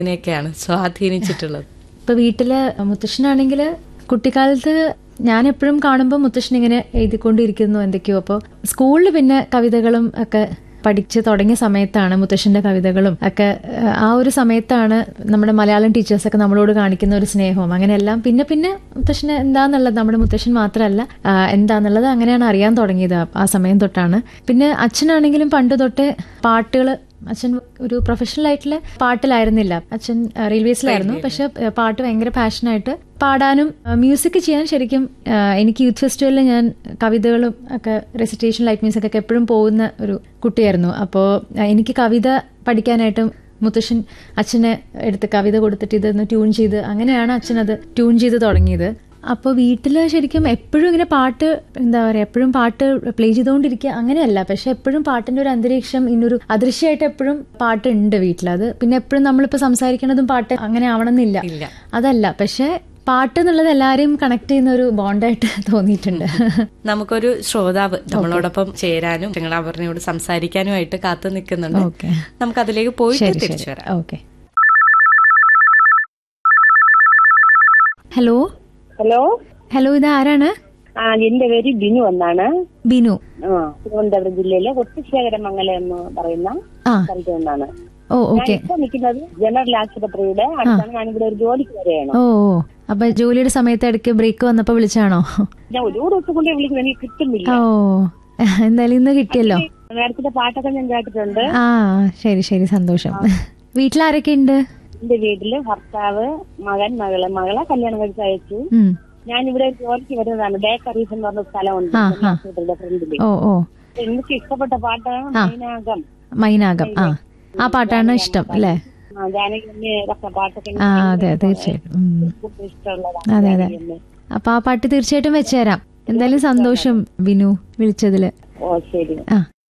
ഇതിനെയൊക്കെയാണ് സ്വാധീനിച്ചിട്ടുള്ളത് ഇപ്പൊ വീട്ടില് മുത്തശ്ശനാണെങ്കിൽ കുട്ടിക്കാലത്ത് ഞാൻ എപ്പോഴും കാണുമ്പോൾ മുത്തശ്ശൻ ഇങ്ങനെ എഴുതിക്കൊണ്ടിരിക്കുന്നു എന്തൊക്കെയോ അപ്പോൾ സ്കൂളിൽ പിന്നെ കവിതകളും ഒക്കെ പഠിച്ച് തുടങ്ങിയ സമയത്താണ് മുത്തശ്ശന്റെ കവിതകളും ഒക്കെ ഏഹ്, ആ ഒരു സമയത്താണ് നമ്മുടെ മലയാളം ടീച്ചേഴ്സൊക്കെ നമ്മളോട് കാണിക്കുന്ന ഒരു സ്നേഹവും അങ്ങനെയെല്ലാം പിന്നെ പിന്നെ മുത്തശ്ശന് എന്താന്നുള്ളത് നമ്മുടെ മുത്തശ്ശൻ മാത്രമല്ല ആ, എന്താന്നുള്ളത് അങ്ങനെയാണ് അറിയാൻ തുടങ്ങിയത് ആ- ആ സമയം തൊട്ടാണ് പിന്നെ അച്ഛനാണെങ്കിലും പണ്ട് തൊട്ടേ പാട്ടുകൾ അച്ഛൻ ഒരു പ്രൊഫഷണൽ ആയിട്ടുള്ള പാട്ടിലായിരുന്നില്ല അച്ഛൻ ആ, റെയിൽവേസിലായിരുന്നു പക്ഷെ ആ, പാട്ട് ഭയങ്കര പാഷനായിട്ട് പാടാനും മ്യൂസിക് ചെയ്യാൻ ശരിക്കും ആ, എനിക്ക് യൂത്ത് ഫെസ്റ്റിവലിൽ ഞാൻ കവിതകളും ഒക്കെ റെസിറ്റേഷൻ ലൈറ്റ് മ്യൂസിക് ഒക്കെ എപ്പോഴും പോകുന്ന ഒരു കുട്ടിയായിരുന്നു അപ്പോൾ എനിക്ക് കവിത പഠിക്കാനായിട്ടും മുത്തശ്ശൻ അച്ഛനെ എടുത്ത് കവിത കൊടുത്തിട്ട് ഇതൊന്ന് ട്യൂൺ ചെയ്ത് അങ്ങനെയാണ് അച്ഛൻ അത് ട്യൂൺ ചെയ്ത് തുടങ്ങിയത് അപ്പോൾ വീട്ടിൽ ശരിക്കും എപ്പോഴും ഇങ്ങനെ പാട്ട് എന്താ പറയുക എപ്പോഴും പാട്ട് പ്ലേ ചെയ്തുകൊണ്ടിരിക്കുക അങ്ങനെയല്ല പക്ഷെ എപ്പോഴും പാട്ടിന്റെ ഒരു അന്തരീക്ഷം ഇന്നൊരു അദൃശ്യമായിട്ട് എപ്പോഴും പാട്ട് ഉണ്ട് വീട്ടിൽ അത് പിന്നെ എപ്പോഴും നമ്മളിപ്പോൾ സംസാരിക്കണതും പാട്ട് അങ്ങനെ ആവണമെന്നില്ല ഇല്ല അതല്ല പക്ഷെ പാട്ട് എന്നുള്ളത് എല്ലാവരെയും കണക്ട് ചെയ്യുന്ന ഒരു ബോണ്ടായിട്ട് തോന്നിയിട്ടുണ്ട് നമുക്കൊരു ശ്രോതാവ് നമ്മളോടൊപ്പം ചേരാനും നിങ്ങൾ അവരിനോട് സംസാരിക്കാനുമായിട്ട് കാത്തു നിൽക്കുന്നുണ്ട് ഓക്കെ നമുക്ക് അതിലേക്ക് പോയിട്ട് ശരി തിരിച്ചു ശരി വരാം ഓക്കെ ഹലോ ഹലോ ഹലോ ഇത് ആരാണ് ആ എന്റെ പേര് ബിനു എന്നാണ് ബിനു ആ തിരുവനന്തപുരം ജില്ലയിലെ ഒത്തുശേഖരമംഗലം എന്ന് പറയുന്ന ആ സ്ഥലത്ത് നിന്നാണ് ഓ ഞാൻ ഓക്കെ ഇപ്പൊ നിൽക്കുന്നത് ജനറൽ ആശുപത്രിയുടെ അടുത്താണ് ഞാനിവിടെ ഒരു ജോലിക്ക് വരെയാണ് ഓ ഓ അപ്പൊ ജോലിയുടെ സമയത്ത് ഇടയ്ക്ക് ബ്രേക്ക് വന്നപ്പോ വിളിച്ചാണോ ഞാൻ ഒരു ദിവസം കൊണ്ട് വിളിക്കുന്നത് എനിക്ക് കിട്ടുന്നില്ല ഓ എന്തായാലും ഇന്ന് കിട്ടിയല്ലോ നേരത്തെ പാട്ടൊക്കെ ഞാൻ കേട്ടിട്ടുണ്ട് ആ ശരി ശരി സന്തോഷം വീട്ടിലാരൊക്കെ ഉണ്ട് എന്റെ വീട്ടില് ഭർത്താവ് മകൻ മകള് മകളെ കല്യാണം കഴിച്ച് അയച്ചു ഉം. ഞാൻ ഇവിടെ ഒരു ജോലിക്ക് വരുന്നതാണ് ബേക്കറീസ് എന്ന് പറഞ്ഞ സ്ഥലമുണ്ട് ആ, ജനറൽ ആ. ആശുപത്രിയുടെ ഫ്രണ്ടില് ഓ ഓ എനിക്ക് ഇഷ്ടപ്പെട്ട പാട്ട് മൈനാകം മൈനാകം ആ ആ പാട്ടാണ് ഇഷ്ടം അല്ലേ ആ ജാനകി അമ്മയൊക്കെ പാട്ടൊക്കെ ആ എനിക്ക് അതെ തീർച്ചയായിട്ടും ഉം. ഭയങ്കര ഇഷ്ടമുള്ളതാണ് അതെ അതെ ജാനകി അമ്മ. അപ്പൊ ആ പാട്ട് തീർച്ചയായിട്ടും വെച്ചുതരാം എന്തായാലും സന്തോഷം ബിനു വിളിച്ചതില് ഓ ശരി ആ